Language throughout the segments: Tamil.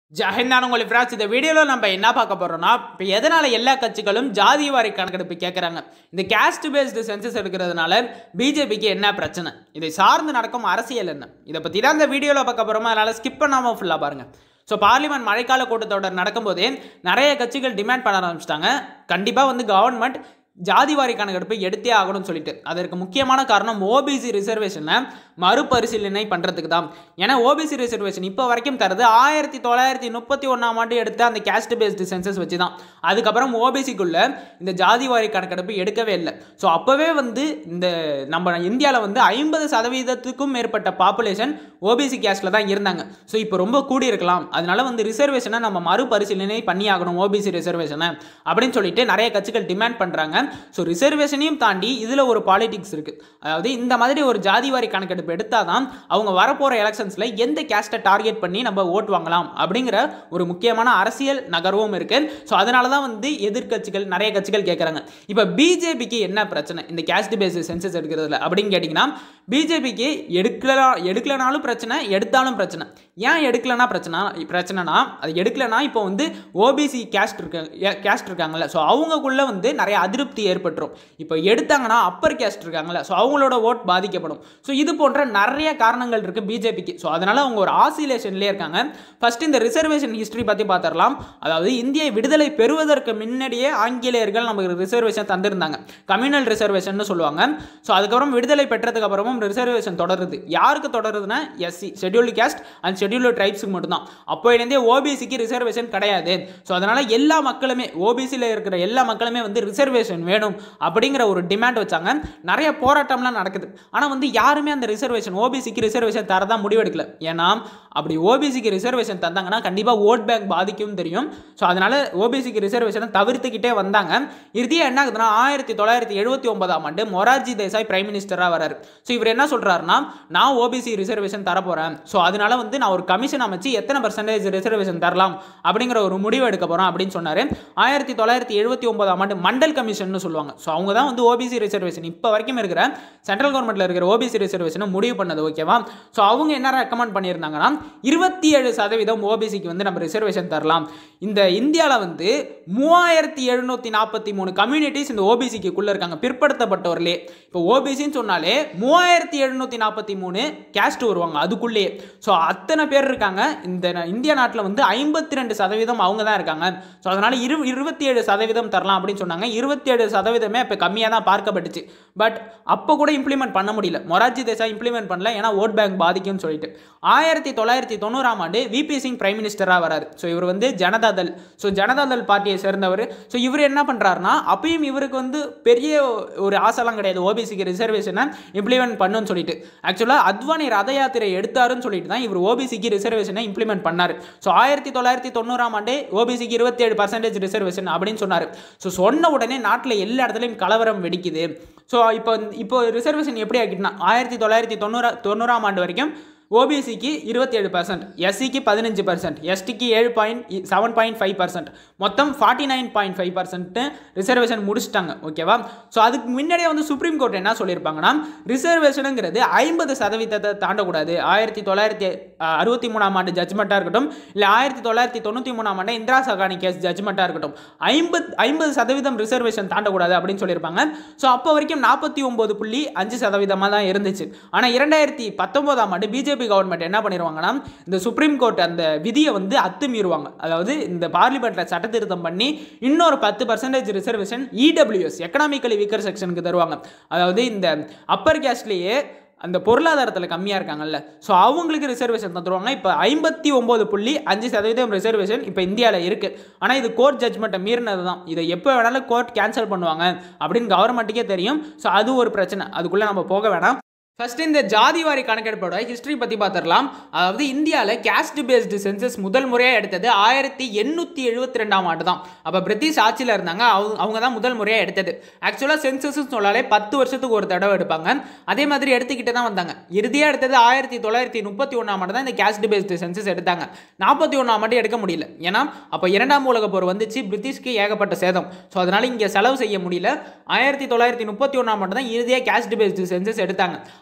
ஜஹிந்தான் உங்களுக்கு ஃப்ரான்ஸ் இந்த வீடியோவில் நம்ம என்ன பார்க்க போகிறோம்னா இப்போ எதனால் எல்லா கட்சிகளும் ஜாதி வாரி கணக்கெடுப்பு கேட்குறாங்க இந்த கேஸ்ட் பேஸ்டு சென்சஸ் எடுக்கிறதுனால பிஜேபிக்கு என்ன பிரச்சனை இதை சார்ந்து நடக்கும் அரசியல் என்ன இதை பற்றி தான் இந்த வீடியோவில் பார்க்க போகிறோமா அதனால் ஸ்கிப் பண்ணாமல் ஃபுல்லாக பாருங்கள் ஸோ பார்லிமெண்ட் மழைக்கால கூட்டத்தொடர் நடக்கும்போதே நிறைய கட்சிகள் டிமாண்ட் பண்ண ஆரம்பிச்சிட்டாங்க கண்டிப்பாக வந்து கவர்மெண்ட் ஜாதிவாரி கணக்கெடுப்பு எடுத்தே ஆகணும்னு சொல்லிட்டு அதற்கு முக்கியமான காரணம் ஓபிசி ரிசர்வேஷனை மறுபரிசீலனை பண்ணுறதுக்கு தான் ஏன்னா ஓபிசி ரிசர்வேஷன் இப்போ வரைக்கும் தருது ஆயிரத்தி தொள்ளாயிரத்தி முப்பத்தி ஒன்றாம் ஆண்டு எடுத்த அந்த கேஸ்ட் பேஸ்டு சென்சஸ் வச்சு தான் அதுக்கப்புறம் ஓபிசிக்குள்ள இந்த ஜாதிவாரி கணக்கெடுப்பு எடுக்கவே இல்லை ஸோ அப்போவே வந்து இந்த நம்ம இந்தியாவில் வந்து ஐம்பது சதவீதத்துக்கும் மேற்பட்ட பாப்புலேஷன் ஓபிசி கேஸ்டில் தான் இருந்தாங்க ஸோ இப்போ ரொம்ப கூடி இருக்கலாம் அதனால வந்து ரிசர்வேஷனை நம்ம மறுபரிசீலனை பண்ணி ஆகணும் ஓபிசி ரிசர்வேஷனை அப்படின்னு சொல்லிட்டு நிறைய கட்சிகள் டிமாண்ட் பண்ணுறாங்க ஸோ ரிசர்வேஷனையும் தாண்டி இதில் ஒரு பாலிடிக்ஸ் இருக்குது அதாவது இந்த மாதிரி ஒரு ஜாதிவாரி கணக்கெடுப்பு எடுத்தால் தான் அவங்க வரப்போகிற எலெக்ஷன்ஸில் எந்த கேஸ்ட்டை டார்கெட் பண்ணி நம்ம ஓட் வாங்கலாம் அப்படிங்கிற ஒரு முக்கியமான அரசியல் நகர்வும் இருக்குது ஸோ அதனால தான் வந்து எதிர்க்கட்சிகள் நிறைய கட்சிகள் கேட்குறாங்க இப்போ பிஜேபிக்கு என்ன பிரச்சனை இந்த கேஸ்ட் பேஸ் சென்சஸ் எடுக்கிறதுல அப்படின்னு கேட்டிங்கன்னா பிஜேபிக்கு எடுக்கலாம் எடுக்கலனாலும் பிரச்சனை எடுத்தாலும் பிரச்சனை ஏன் எடுக்கலனா பிரச்சனை பிரச்சனைனா அது எடுக்கலனா இப்போ வந்து ஓபிசி கேஸ்ட் இருக்க கேஸ்ட் இருக்காங்கல்ல ஸோ அவங்கக்குள்ளே வந்து நிறைய அதிருப்தி ஏற்பட்டுரும் இப்போ எடுத்தாங்கன்னா அப்பர் கேஸ்ட் இருக்காங்கல்ல ஸோ அவங்களோட ஓட் பாதிக்கப்படும் ஸோ இது போன்ற நிறைய காரணங்கள் இருக்குது பிஜேபிக்கு ஸோ அதனால் அவங்க ஒரு ஆசிலேஷன்லேயே இருக்காங்க ஃபர்ஸ்ட் இந்த ரிசர்வேஷன் ஹிஸ்ட்ரி பற்றி பார்த்துடலாம் அதாவது இந்திய விடுதலை பெறுவதற்கு முன்னாடியே ஆங்கிலேயர்கள் நமக்கு ரிசர்வேஷன் தந்திருந்தாங்க கம்யூனல் ரிசர்வேஷன் சொல்லுவாங்க ஸோ அதுக்கப்புறம் விடுதலை பெற்றதுக்கு அப்புறமும் ரிசர்வேஷன் தொடருது யாருக்கு தொடருதுன்னா SC scheduled caste and scheduled ட்ரைப்ஸுக்கு மட்டும்தான் அப்போலேருந்தே ஓபிசிக்கு ரிசர்வேஷன் கிடையாது ஸோ அதனால் எல்லா மக்களுமே ஓபிசியில் இருக்கிற எல்லா மக்களுமே வந்து ரிசர்வேஷன் வேணும் அப்படிங்கிற ஒரு டிமாண்ட் வச்சாங்க நிறைய போராட்டம்லாம் நடக்குது ஆனால் வந்து யாருமே அந்த ரிசர்வேஷன் ஓபிசிக்கு ரிசர்வேஷன் தரதான் முடிவெடுக்கல ஏன்னா அப்படி ஓபிசிக்கு ரிசர்வேஷன் தந்தாங்கன்னா கண்டிப்பாக ஓட் பேங்க் பாதிக்கும் தெரியும் ஸோ அதனால் ஓபிசிக்கு ரிசர்வேஷனை தவிர்த்துக்கிட்டே வந்தாங்க இறுதியாக என்ன ஆகுதுன்னா ஆயிரத்தி தொள்ளாயிரத்தி எழுபத்தி ஒன்பதாம் ஆண்டு மொரார்ஜி தேசாய் பிரைம் மினிஸ்டராக வராரு ஸோ இவர் என்ன சொல்கிறாருன்னா நான் ஓபிசி ரிசர்வேஷன் தரப்போகிறேன் ஸோ அதனால வந்து நான் ஒரு கமிஷன் அமைச்சு எத்தனை பர்சன்டேஜ் ரிசர்வேஷன் தரலாம் அப்படிங்கிற ஒரு முடிவு எடுக்க போகிறோம் அப்படின்னு சொன்னார் ஆயிரத்தி தொள்ளாயிரத்தி எழுபத்தி ஒன்பதாம் ஆண்டு மண்டல் கமிஷன் சொல்லுவாங்க ஸோ அவங்க தான் வந்து ஓபிசி ரிசர்வேஷன் இப்போ வரைக்கும் இருக்கிற சென்ட்ரல் கவர்மெண்ட்டில் இருக்கிற ஓபிசி ரிசர்வேஷனை முடிவு பண்ணது ஓகேவா ஸோ அவங்க என்ன ரெக்கமெண்ட் பண்ணியிருந்தாங்கன்னா இருபத்தி ஏழு சதவீதம் ஓபிசிக்கு வந்து நம்ம ரிசர்வேஷன் தரலாம் இந்த இந்தியாவில் வந்து மூவாயிரத்தி எழுநூற்றி நாற்பத்தி மூணு கம்யூனிட்டிஸ் இந்த ஓபிசிக்குள்ளே இருக்காங்க பிற்படுத்தப்பட்டவர்களே இப்போ ஓபிசின்னு சொன்னாலே மூவாயிரத்தி எழுநூற்றி நாற்பத்தி மூணு கேஸ்ட் வருவாங்க அதுக்குள்ளேயே ஸோ அத்தனை பேர் இருக்காங்க இந்த இந்திய நாட்டில் வந்து ஐம்பத்தி ரெண்டு சதவீதம் அவங்க தான் இருக்காங்க ஸோ அதனால் இரு இருபத்தி ஏழு சதவீதம் தரலாம் அப்படின்னு சொன்னாங்க இருபத்தி ஏழு சதவீதமே இப்போ கம்மியாக தான் பார்க்கப்பட்டுச்சு பட் அப்போ கூட இம்ப்ளிமெண்ட் பண்ண முடியல மொரார்ஜி தேசாய் இம்ப்ளிமெண்ட் பண்ணல ஏன்னா ஓட் பேங்க் பாதிக்கும்னு சொல்லிட்டு ஆயிரத்தி தொள்ளாயிரத்தி தொண்ணூறாம் ஆண்டு விபி சிங் பிரைம் மினிஸ்டராக வராரு ஸோ இவர் வந்து ஜனதாதள் ஸோ ஜனதாதள் பார்ட்டியை சேர்ந்தவர் ஸோ இவர் என்ன பண்ணுறாருனா அப்பயும் இவருக்கு வந்து பெரிய ஒரு ஆசைலாம் கிடையாது ஓபிசிக்கு ரிசர்வேஷனை இம்ப்ளிமெண்ட் பண்ணுன்னு சொல்லிட்டு ஆக்சுவலாக அத்வானி ரத யாத்திரை எடுத்தாருன்னு சொல்லிட்டு தான் இவர் ஓபிசிக்கு ரிசர்வேஷனை இம்ப்ளிமெண்ட் பண்ணார் ஸோ ஆயிரத்தி தொள்ளாயிரத்தி தொண்ணூறாம் ஆண்டே ஓபிசிக்கு இருபத்தி ஏழு பர்சன்டேஜ் ரிசர்வேஷன் அப்படின்னு சொன்னார் ஸோ சொன்ன உடனே நாட்டில் எல்லா இடத்துலையும் கலவரம் வெடிக்குது ஸோ இப்போ இப்போ ரிசர்வேஷன் எப்படி ஆக்கிட்டுனா ஆயிரத்தி தொள்ளாயிரத்தி தொண்ணூறா தொண்ணூறாம் ஆண்டு வரைக்கும் ஓபிசிக்கு இருபத்தி ஏழு பர்சன்ட் எஸ்சிக்கு பதினஞ்சு பர்சன்ட் எஸ்டிக்கு ஏழு point seven point five percent மொத்தம் forty nine point five percent reservation முடிச்சிட்டாங்க ஓகேவா ஸோ அதுக்கு முன்னாடியே வந்து சுப்ரீம் கோர்ட் என்ன சொல்லியிருப்பாங்கன்னா ரிசர்வேஷனுங்கிறது ஐம்பது சதவீதத்தை தாண்டக்கூடாது ஆயிரத்தி தொள்ளாயிரத்தி அறுபத்தி மூணாம் ஆண்டு ஜட்மெண்ட்டாக இருக்கட்டும் இல்லை ஆயிரத்தி தொள்ளாயிரத்தி தொண்ணூற்றி மூணாம் ஆண்டு இந்திரா சகானி கேஸ் ஜட்மெண்ட்டாக இருக்கட்டும் ஐம்பது ஐம்பது சதவீதம் ரிசர்வேஷன் தாண்டக்கூடாது அப்படின்னு சொல்லியிருப்பாங்க ஸோ அப்போ வரைக்கும் நாற்பத்தி ஒம்பது புள்ளி அஞ்சு சதவீதமாக தான் இருந்துச்சு ஆனால் இரண்டாயிரத்தி பத்தொம்போதாம் ஆண்டு பிஜேபி பிஜேபி கவர்மெண்ட் என்ன பண்ணிடுவாங்கன்னா இந்த சுப்ரீம் கோர்ட் அந்த விதியை வந்து அத்துமீறுவாங்க அதாவது இந்த பார்லிமெண்ட்டில் சட்ட திருத்தம் பண்ணி இன்னொரு பத்து percentage reservation EWS economically weaker செக்ஷனுக்கு தருவாங்க அதாவது இந்த அப்பர் கேஸ்ட்லேயே அந்த பொருளாதாரத்தில் கம்மியாக இருக்காங்கல்ல ஸோ அவங்களுக்கு ரிசர்வேஷன் தந்துருவாங்க இப்போ ஐம்பத்தி ஒம்பது புள்ளி அஞ்சு சதவீதம் ரிசர்வேஷன் இப்போ இந்தியாவில் இருக்குது ஆனால் இது கோர்ட் ஜட்மெண்ட்டை மீறினது தான் இதை எப்போ வேணாலும் கோர்ட் கேன்சல் பண்ணுவாங்க அப்படின்னு கவர்மெண்ட்டுக்கே தெரியும் ஸோ அது ஒரு பிரச்சனை அதுக்குள்ளே நம்ம போக வேணாம் ஃபர்ஸ்ட் இந்த ஜாதிவாரி கணக்கெடுப்போட ஹிஸ்ட்ரி பற்றி பார்த்துடலாம் அதாவது இந்தியாவில் கேஸ்ட் பேஸ்டு சென்சஸ் முதல் முறையாக எடுத்தது ஆயிரத்தி எண்ணூற்றி எழுபத்தி ரெண்டாம் ஆண்டு தான் அப்போ பிரிட்டிஷ் ஆட்சியில் இருந்தாங்க அவங்க அவங்க தான் முதல் முறையாக எடுத்தது ஆக்சுவலாக சென்சஸ் சொன்னாலே பத்து வருஷத்துக்கு ஒரு தடவை எடுப்பாங்க அதே மாதிரி எடுத்துக்கிட்டு தான் வந்தாங்க இறுதியாக எடுத்தது ஆயிரத்தி தொள்ளாயிரத்தி முப்பத்தி ஒன்றாம் ஆண்டு தான் இந்த கேஸ்ட் பேஸ்டு சென்சஸ் எடுத்தாங்க நாற்பத்தி ஒன்றாம் ஆண்டு எடுக்க முடியல ஏன்னா அப்போ இரண்டாம் உலக போர் வந்துச்சு பிரிட்டிஷ்க்கு ஏகப்பட்ட சேதம் ஸோ அதனால் இங்கே செலவு செய்ய முடியல ஆயிரத்தி தொள்ளாயிரத்தி முப்பத்தி ஒன்றாம் ஆண்டு தான் இறுதியாக கேஸ்ட் பேஸ்டு சென்சஸ் எடுத்தாங்க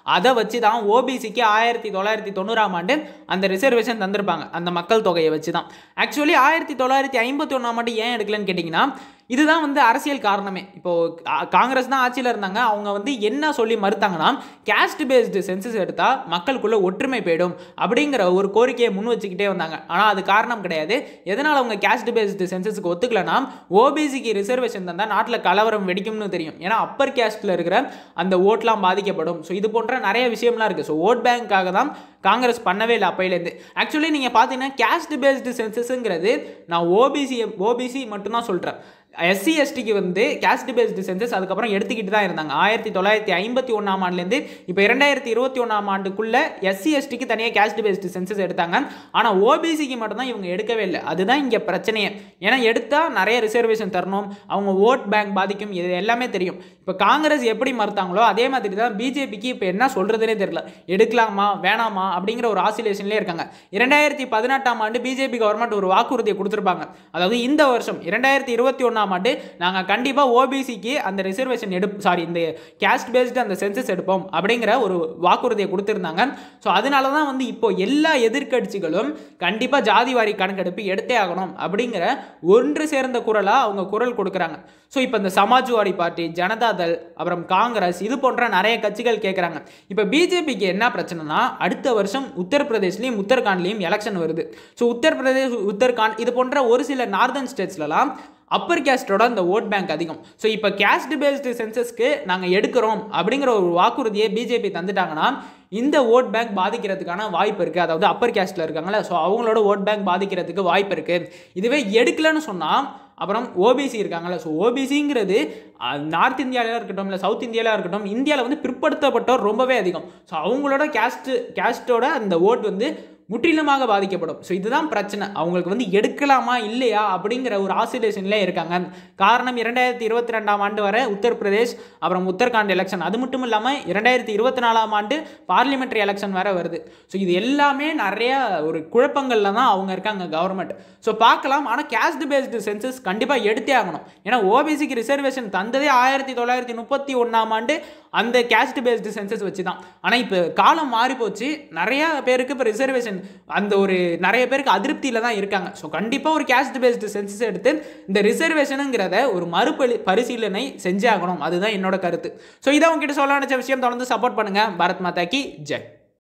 அதை வச்சு தான் ஓபிசிக்கு ஆயிரத்தி தொள்ளாயிரத்தி தொண்ணூறாம் ஆண்டு அந்த ரிசர்வேஷன் தந்திருப்பாங்க அந்த மக்கள் தொகையை வச்சு தான் ஆக்சுவலி ஆயிரத்தி தொள்ளாயிரத்தி ஐம்பத்தி ஒன்றாம் ஆண்டு ஏன் எடுக்கலன்னு கேட்டிங்கன்னா இதுதான் வந்து அரசியல் காரணமே இப்போ கா- காங்கிரஸ் தான் ஆட்சியில் இருந்தாங்க அவங்க வந்து என்ன சொல்லி மறுத்தாங்கன்னா கேஸ்ட் பேஸ்டு சென்சஸ் எடுத்தால் மக்களுக்குள்ள ஒற்றுமை போயிடும் அப்படிங்கிற ஒரு கோரிக்கையை முன் வச்சுக்கிட்டே வந்தாங்க ஆனால் அது காரணம் கிடையாது எதனால் அவங்க கேஸ்ட் பேஸ்டு சென்சஸ்க்கு ஒத்துக்கலனா ஓபிசிக்கு ரிசர்வேஷன் தந்தால் நாட்டில் கலவரம் வெடிக்கும்னு தெரியும் ஏன்னா அப்பர் கேஸ்ட்டில் இருக்கிற அந்த ஓட்லாம் பாதிக்கப்படும் ஸோ இது போன்ற நிறைய விஷயம்லாம் இருக்குது ஸோ ஓட் பேங்க்காக தான் காங்கிரஸ் பண்ணவே இல்லை அப்பையிலேருந்து ஆக்சுவலி நீங்கள் பார்த்தீங்கன்னா கேஸ்ட் பேஸ்டு சென்சஸ்ங்கிறது நான் ஓபிசி ஓபிசி மட்டும்தான் சொல்கிறேன் எஸ்சி எஸ்டிக்கு வந்து கேஸ்ட் பேஸ்டு சென்சஸ் அதுக்கப்புறம் எடுத்துக்கிட்டு தான் இருந்தாங்க ஆயிரத்தி தொள்ளாயிரத்தி ஐம்பத்தி ஒன்றாம் ஆண்டுலேருந்து இப்போ இரண்டாயிரத்தி இருபத்தி ஒன்றாம் ஆண்டுக்குள்ள எஸ்சி எஸ்டிக்கு தனியாக கேஸ்ட் பேஸ்டு சென்சஸ் எடுத்தாங்க ஆனால் ஓபிசிக்கு மட்டும்தான் இவங்க எடுக்கவே இல்லை அதுதான் இங்கே பிரச்சனையே ஏன்னா எடுத்தால் நிறைய ரிசர்வேஷன் தரணும் அவங்க ஓட் பேங்க் பாதிக்கும் இது எல்லாமே தெரியும் இப்போ காங்கிரஸ் எப்படி மறுத்தாங்களோ அதே மாதிரி தான் பிஜேபிக்கு இப்போ என்ன சொல்கிறதுனே தெரியல எடுக்கலாமா வேணாமா அப்படிங்கிற ஒரு ஆசிலேஷன்லேயே இருக்காங்க இரண்டாயிரத்தி பதினெட்டாம் ஆண்டு பிஜேபி கவர்மெண்ட் ஒரு வாக்குறுதியை கொடுத்துருப்பாங்க அதாவது இந்த வருஷம் இரண்டாயிரத்தி இருபத்தி ஒன்றாம் ஆண்டு நாங்கள் கண்டிப்பாக ஓபிசிக்கு அந்த ரிசர்வேஷன் எடு சாரி இந்த கேஸ்ட் பேஸ்டு அந்த சென்சஸ் எடுப்போம் அப்படிங்கிற ஒரு வாக்குறுதியை கொடுத்துருந்தாங்க ஸோ அதனால தான் வந்து இப்போ எல்லா எதிர்க்கட்சிகளும் கண்டிப்பாக ஜாதிவாரி கணக்கெடுப்பு எடுத்தே ஆகணும் அப்படிங்கிற ஒன்று சேர்ந்த குரலாக அவங்க குரல் கொடுக்குறாங்க ஸோ இப்போ இந்த சமாஜ்வாடி பார்ட்டி ஜனதாதள் அப்புறம் காங்கிரஸ் இது போன்ற நிறைய கட்சிகள் கேட்குறாங்க இப்போ பிஜேபிக்கு என்ன பிரச்சனைனா அடுத்த வருஷம் உத்தரப்பிரதேஷ்லையும் உத்தரகாண்ட்லேயும் எலெக்ஷன் வருது ஸோ உத்தரப்பிரதேஷ் உத்தரகாண்ட் இது போன்ற ஒரு சில நார்தன் ஸ்டேட்ஸ்லலாம் அப்பர் கேஸ்டோட அந்த ஓட் பேங்க் அதிகம் ஸோ இப்போ கேஸ்ட் பேஸ்டு சென்சஸ்க்கு நாங்கள் எடுக்கிறோம் அப்படிங்கிற ஒரு வாக்குறுதியை பிஜேபி தந்துட்டாங்கன்னா இந்த ஓட் பேங்க் பாதிக்கிறதுக்கான வாய்ப்பு இருக்குது அதாவது அப்பர் கேஸ்ட்டில் இருக்காங்களே ஸோ அவங்களோட ஓட் பேங்க் பாதிக்கிறதுக்கு வாய்ப்பு இருக்குது இதுவே எடுக்கலன்னு சொன்னால் அப்புறம் ஓபிசி இருக்காங்கல்ல ஸோ ஓபிசிங்கிறது நார்த் இந்தியாவில இருக்கட்டும் இல்லை சவுத் இந்தியாவில் இருக்கட்டும் இந்தியாவில் வந்து பிற்படுத்தப்பட்டோர் ரொம்பவே அதிகம் ஸோ அவங்களோட கேஸ்ட் கேஸ்ட்டோட அந்த ஓட் வந்து முற்றிலுமாக பாதிக்கப்படும் ஸோ இதுதான் பிரச்சனை அவங்களுக்கு வந்து எடுக்கலாமா இல்லையா அப்படிங்கிற ஒரு ஆசிலேஷன்லேயே இருக்காங்க காரணம் இரண்டாயிரத்தி இருபத்தி ரெண்டாம் ஆண்டு வரை உத்தரப்பிரதேஷ் அப்புறம் உத்தரகாண்ட் எலெக்ஷன் அது மட்டும் இல்லாமல் இரண்டாயிரத்தி இருபத்தி நாலாம் ஆண்டு பார்லிமெண்ட்ரி எலெக்ஷன் வேற வருது ஸோ இது எல்லாமே நிறைய ஒரு குழப்பங்கள்ல தான் அவங்க இருக்காங்க கவர்மெண்ட் ஸோ பார்க்கலாம் ஆனால் கேஸ்ட் பேஸ்டு சென்சஸ் கண்டிப்பாக எடுத்தே ஆகணும் ஏன்னா ஓபிசிக்கு ரிசர்வேஷன் தந்ததே ஆயிரத்தி தொள்ளாயிரத்தி முப்பத்தி ஒன்றாம் ஆண்டு அந்த கேஸ்ட் பேஸ்டு சென்சஸ் வச்சு தான் ஆனால் இப்போ காலம் மாறி போச்சு நிறையா பேருக்கு இப்போ ரிசர்வேஷன் அந்த ஒரு நிறைய பேருக்கு அதிருப்தியில் தான் இருக்காங்க ஸோ கண்டிப்பாக ஒரு கேஸ்ட் பேஸ்டு சென்சஸ் எடுத்து இந்த ரிசர்வேஷனுங்கிறத ஒரு மறுபரி பரிசீலனை செஞ்சே ஆகணும் அதுதான் என்னோட கருத்து ஸோ இதை உங்ககிட்ட சொல்ல நினச்ச விஷயம் தொடர்ந்து சப்போர்ட் பண்ணுங்கள் பாரத் மாதா கி ஜெய்